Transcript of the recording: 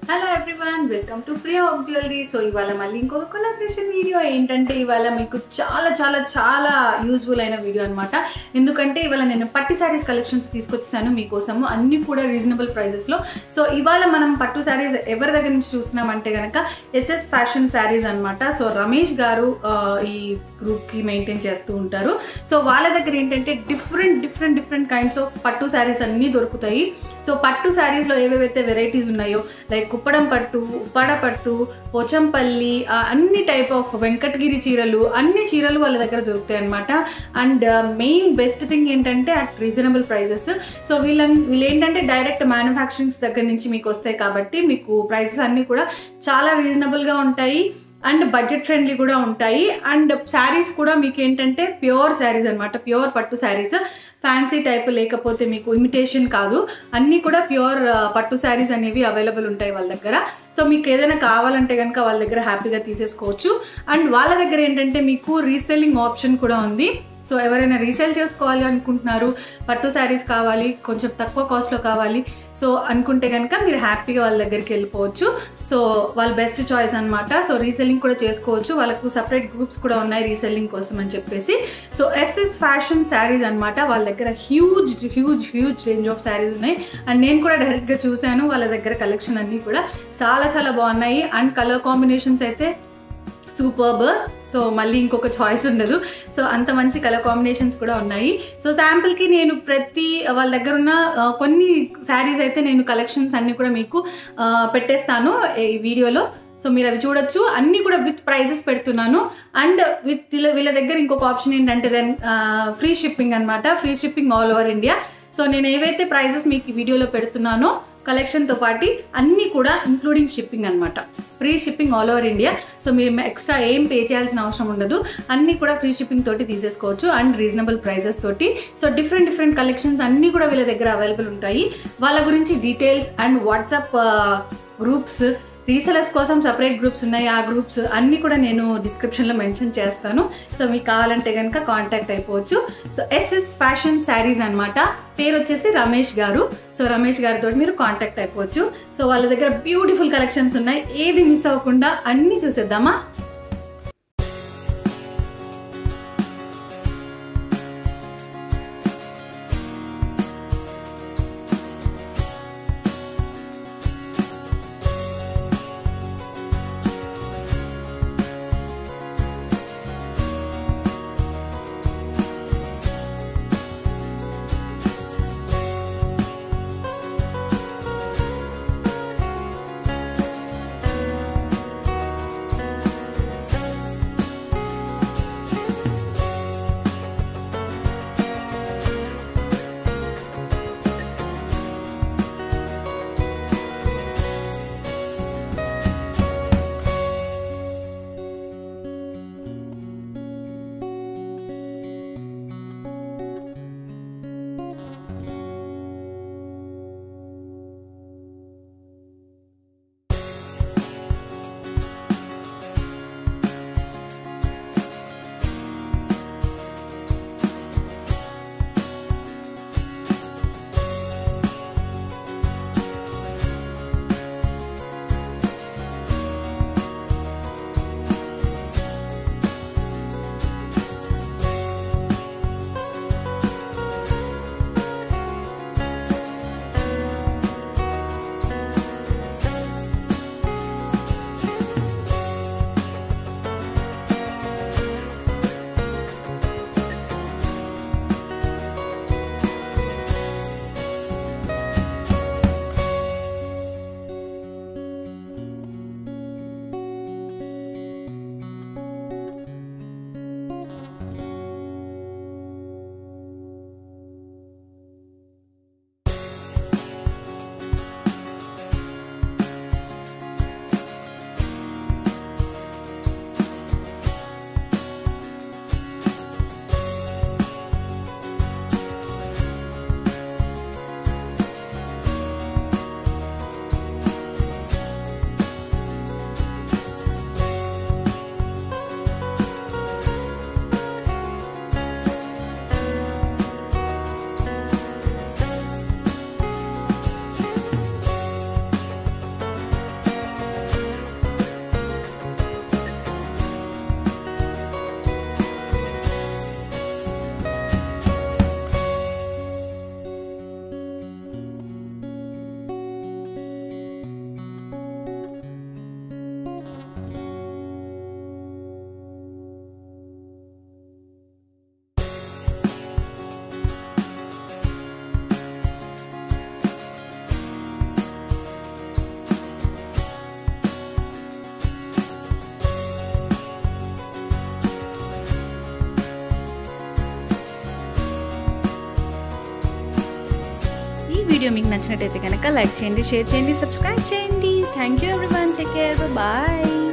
hello everyone welcome to Priya of jewellery so ఇవాళ మళ్ళీ ఇంకొక కొలాబరేషన్ వీడియో ఏంటంటే ఇవాళ మీకు చాలా చాలా చాలా యూస్ఫుల్ అయిన వీడియో అనమాట ఎందుకంటే ఇవాళ నేను పట్టు శారీస్ కలెక్షన్స్ తీసుకొచ్చాను మీకోసము అన్నీ కూడా రీజనబుల్ ప్రైజెస్లో సో ఇవాళ మనం పట్టు శారీస్ ఎవరి దగ్గర నుంచి చూస్తున్నామంటే కనుక ఎస్ఎస్ ఫ్యాషన్ శారీస్ అనమాట సో రమేష్ గారు ఆ, ఈ గ్రూప్కి మెయింటైన్ చేస్తూ ఉంటారు సో వాళ్ళ దగ్గర ఏంటంటే different different different kinds of పట్టు శారీస్ అన్నీ దొరుకుతాయి సో పట్టు శారీస్లో ఏవేవైతే వెరైటీస్ ఉన్నాయో లైక్ కుప్పడం పట్టు ఉప్పాడ పట్టు పోచంపల్లి ఆ, అన్ని టైప్ ఆఫ్ వెంకటగిరి చీరలు అన్ని చీరలు వాళ్ళ దగ్గర దొరుకుతాయి అనమాట అండ్ మెయిన్ బెస్ట్ థింగ్ ఏంటంటే అట్ రీజనబుల్ ప్రైజెస్ సో వీళ్ళ వీళ్ళు ఏంటంటే డైరెక్ట్ మ్యానుఫ్యాక్చరింగ్స్ దగ్గర నుంచి మీకు వస్తాయి కాబట్టి మీకు ప్రైసెస్ అన్నీ కూడా చాలా రీజనబుల్గా ఉంటాయి అండ్ బడ్జెట్ ఫ్రెండ్లీ కూడా ఉంటాయి అండ్ శారీస్ కూడా మీకు ఏంటంటే ప్యూర్ శారీస్ అనమాట ప్యూర్ పట్టు శారీస్ ఫ్యాన్సీ టైప్ లేకపోతే మీకు ఇమిటేషన్ కాదు అన్నీ కూడా ప్యూర్ పట్టు శారీస్ అనేవి అవైలబుల్ ఉంటాయి వాళ్ళ దగ్గర సో మీకు ఏదైనా కావాలంటే కనుక వాళ్ళ దగ్గర హ్యాపీగా తీసేసుకోవచ్చు అండ్ వాళ్ళ దగ్గర ఏంటంటే మీకు రీసెల్లింగ్ ఆప్షన్ కూడా ఉంది సో ఎవరైనా రీసేల్ చేసుకోవాలి అనుకుంటున్నారు పట్టు శారీస్ కావాలి కొంచెం తక్కువ కాస్ట్లో కావాలి సో అనుకుంటే కనుక మీరు హ్యాపీగా వాళ్ళ దగ్గరికి వెళ్ళిపోవచ్చు సో వాళ్ళ బెస్ట్ చాయిస్ అనమాట సో రీసెల్లింగ్ కూడా చేసుకోవచ్చు వాళ్ళకు సపరేట్ గ్రూప్స్ కూడా ఉన్నాయి రీసెల్లింగ్ కోసం అని చెప్పేసి సో ఎస్ఎస్ ఫ్యాషన్ శారీస్ అనమాట వాళ్ళ దగ్గర huge huge huge range of saris ఉన్నాయి అండ్ నేను కూడా డైరెక్ట్గా చూశాను వాళ్ళ దగ్గర కలెక్షన్ అన్నీ కూడా చాలా చాలా బాగున్నాయి అండ్ కలర్ కాంబినేషన్స్ అయితే సూపర్బ్ సో మళ్ళీ ఇంకొక చాయిస్ ఉండదు సో అంత మంచి కలర్ కాంబినేషన్స్ కూడా ఉన్నాయి సో శాంపుల్కి నేను ప్రతి వాళ్ళ దగ్గర ఉన్న ఆ, కొన్ని శారీస్ అయితే నేను కలెక్షన్స్ అన్నీ కూడా మీకు ఆ, పెట్టేస్తాను ఈ వీడియోలో సో మీరు అవి చూడొచ్చు అన్నీ కూడా విత్ ప్రైజెస్ పెడుతున్నాను అండ్ విత్ వీళ్ళ వీళ్ళ దగ్గర ఇంకొక ఆప్షన్ ఏంటంటే దెన్ ఫ్రీ షిప్పింగ్ అనమాట free shipping all over India so నేను ఏవైతే ప్రైజెస్ మీకు ఈ వీడియోలో పెడుతున్నానో కలెక్షన్తో పాటు అన్నీ కూడా ఇంక్లూడింగ్ షిప్పింగ్ అనమాట free shipping all over India so మీరు ఎక్స్ట్రా ఏం పే చేయాల్సిన అవసరం ఉండదు అన్నీ కూడా ఫ్రీ షిప్పింగ్ తోటి తీసేసుకోవచ్చు అండ్ రీజనబుల్ ప్రైజెస్ తోటి సో డిఫరెంట్ డిఫరెంట్ కలెక్షన్స్ అన్నీ కూడా వీళ్ళ దగ్గర అవైలబుల్ ఉంటాయి వాళ్ళ గురించి details and WhatsApp groups resellers కోసం సపరేట్ గ్రూప్స్ ఉన్నాయి ఆ గ్రూప్స్ అన్నీ కూడా నేను డిస్క్రిప్షన్లో మెన్షన్ చేస్తాను సో మీకు కావాలంటే కనుక కాంటాక్ట్ అయిపోవచ్చు సో ఎస్ఎస్ ఫ్యాషన్ శారీస్ అనమాట పేరు వచ్చేసి రమేష్ గారు సో రమేష్ గారితో మీరు కాంటాక్ట్ అయిపోవచ్చు సో వాళ్ళ దగ్గర బ్యూటిఫుల్ కలెక్షన్స్ ఉన్నాయి ఏది మిస్ అవ్వకుండా అన్నీ చూసేద్దామా వీడియో మీకు నచ్చినట్టయితే కనుక లైక్ చేయండి షేర్ చేయండి సబ్స్క్రైబ్ చేయండి thank you everyone take care bye